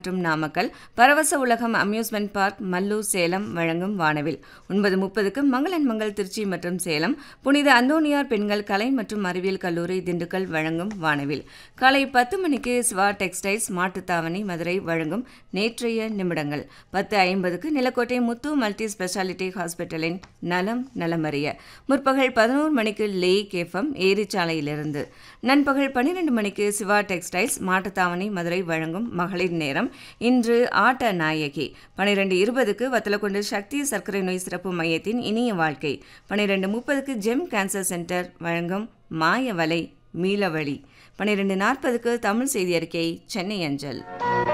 மற்றும் நாமக்கல் பரவச உலகம் அம்யூஸ்மெண்ட் பார்க் மல்லூர் சேலம் வழங்கும் வானவில் ஒன்பது முப்பதுக்கு மங்களன் மங்கள் திருச்சி மற்றும் சேலம் புனித அந்தோனியார் பெண்கள் கலை மற்றும் அறிவியல் கல்லூரி திண்டுக்கல் வழங்கும் வானவில் காலை பத்து மணிக்கு சிவா டெக்ஸ்டைல்ஸ் மாட்டுத்தாவணி மதுரை வழங்கும் நேற்றைய நிமிடங்கள் பத்து ஐம்பதுக்கு நிலக்கோட்டை முத்து மல்டி ஸ்பெஷாலிட்டி ஹாஸ்பிட்டலின் நலம் நலமறிய முற்பகல் பதினோரு மணிக்கு லே கேஃபம் ஏரிச்சாலையிலிருந்து நண்பகல் பன்னிரெண்டு மணிக்கு சிவா டெக்ஸ்டைல்ஸ் மாட்டுத்தாவணி மதுரை வழங்கும் மகளிர் நேரம் இன்று ஆட்ட நாயகி பனிரெண்டு இருபதுக்கு வத்தலக்குண்டு சக்தி சர்க்கரை நோய் சிறப்பு மையத்தின் இனிய வாழ்க்கை பனிரெண்டு முப்பதுக்கு ஜெம் கேன்சர் சென்டர் வழங்கும் மாயவலை மீளவழி பனிரெண்டு நாற்பதுக்கு தமிழ் செய்தி அறிக்கை சென்னை அஞ்சல்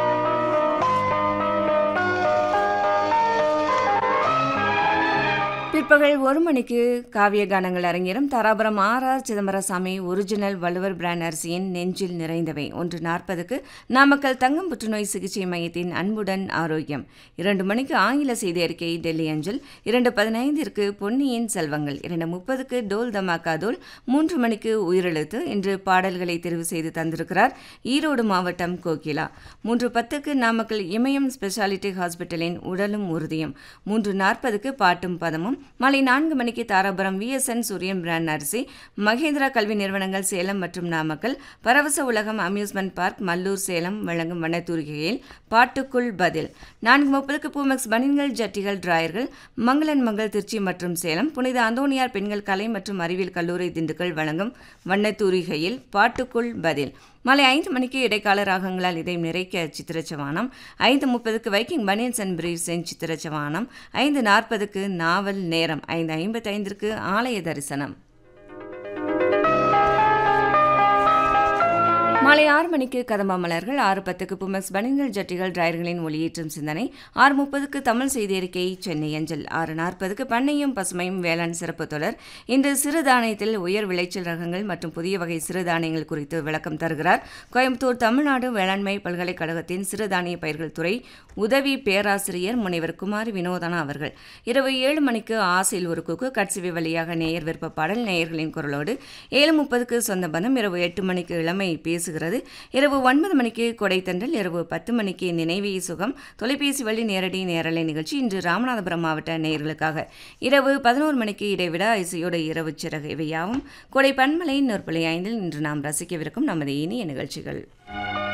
பிற்பகல் ஒரு மணிக்கு காவிய கானங்கள் அரங்கேறும் Dharapuram R R Chidambarasamy original Valluvar brand அரிசியின் நெஞ்சில் நிறைந்தவை ஒன்று நாற்பதுக்கு நாமக்கல் தங்கம் புற்றுநோய் சிகிச்சை மையத்தின் அன்புடன் ஆரோக்கியம் இரண்டு மணிக்கு ஆங்கில செய்தி அறிக்கை டெல்லி அஞ்சல் இரண்டு பதினைந்திற்கு பொன்னியின் செல்வங்கள் இரண்டு முப்பதுக்கு டோல் தமாக்கா தோல் மூன்று மணிக்கு உயிரெழுத்து இன்று பாடல்களை தெரிவு செய்து தந்திருக்கிறார் ஈரோடு மாவட்டம் கோகிலா மூன்று பத்துக்கு நாமக்கல் இமயம் ஸ்பெஷாலிட்டி ஹாஸ்பிட்டலின் உடலும் உறுதியும் மூன்று நாற்பதுக்கு பாட்டும் பதமும் மாலை நான்கு மணிக்கு தாராபுரம் விஎஸ்என் சூரியன் பிராண்ட் அரிசி மகேந்திரா கல்வி நிறுவனங்கள் சேலம் மற்றும் நாமக்கல் பரவச உலகம் அம்யூஸ்மெண்ட் பார்க் மல்லூர் சேலம் வழங்கும் வண்ணத்தூரிகையில் பாட்டுக்குள் பதில் நான்கு முப்பதுக்கு பூமெக்ஸ் பனின்கள் ஜட்டிகள் டிராயர்கள் மங்களன் மங்கள் திருச்சி மற்றும் சேலம் புனித அந்தோனியார் பெண்கள் கலை மற்றும் அறிவியல் கல்லூரி திண்டுக்கல் வழங்கும் வண்ணத்தூரிகையில் பாட்டுக்குள் பதில் மாலை ஐந்து மணிக்கு இடைக்கால ராகங்களால் இதை நிறைக்க சித்திரச்சவானம் ஐந்து முப்பதுக்கு வைக்கிங் பனியன்ஸ் அண்ட் பிரீவ்ஸின் சித்திரச்சவானம் ஐந்து நாற்பதுக்கு நாவல் நேரம் ஐந்து ஐம்பத்தைந்திற்கு ஆலய தரிசனம் மாலை ஆறு மணிக்கு கதம்பா மலர்கள் ஆறு பத்துக்கு புமெக்ஸ் பனின்கள் ஜட்டிகள் டிரையர்களின் ஒளியேற்றும் சிந்தனை ஆறு முப்பதுக்கு தமிழ் செய்தி அறிக்கை சென்னை அஞ்சல் ஆறு நாற்பதுக்கு பண்ணையும் பசுமையும் வேளாண் சிறப்பு தொடர் இன்று சிறுதானியத்தில் உயர் விளைச்சல் ரகங்கள் மற்றும் புதிய வகை சிறுதானியங்கள் குறித்து விளக்கம் தருகிறார் கோயம்புத்தூர் தமிழ்நாடு வேளாண்மை பல்கலைக்கழகத்தின் சிறுதானிய பயிர்கள் துறை உதவி பேராசிரியர் முனைவர் குமாரி வினோதனா அவர்கள் இரவு ஏழு மணிக்கு ஆசையில் ஒரு குக்கு கட்சிவி வழியாக நேயர் விருப்ப பாடல் நேயர்களின் குரலோடு ஏழு முப்பதுக்கு சொந்த பந்தம் இரவு எட்டு மணிக்கு இளமை பேசுகிறது இரவு ஒன்பது மணிக்கு கொடைத்தன்றல் இரவு பத்து மணிக்கு நினைவே சுகம் தொலைபேசி வழி நேரடி நேரலை நிகழ்ச்சி இன்று ராமநாதபுரம் மாவட்ட நேயர்களுக்காக இரவு பதினோரு மணிக்கு இடைவிடா இசையோட இரவு சிறகு இவையாவும் கொடை பன்மலை நூற்பலை ஐந்தில் இன்று நாம் ரசிக்கவிருக்கும் நமது இனிய நிகழ்ச்சிகள்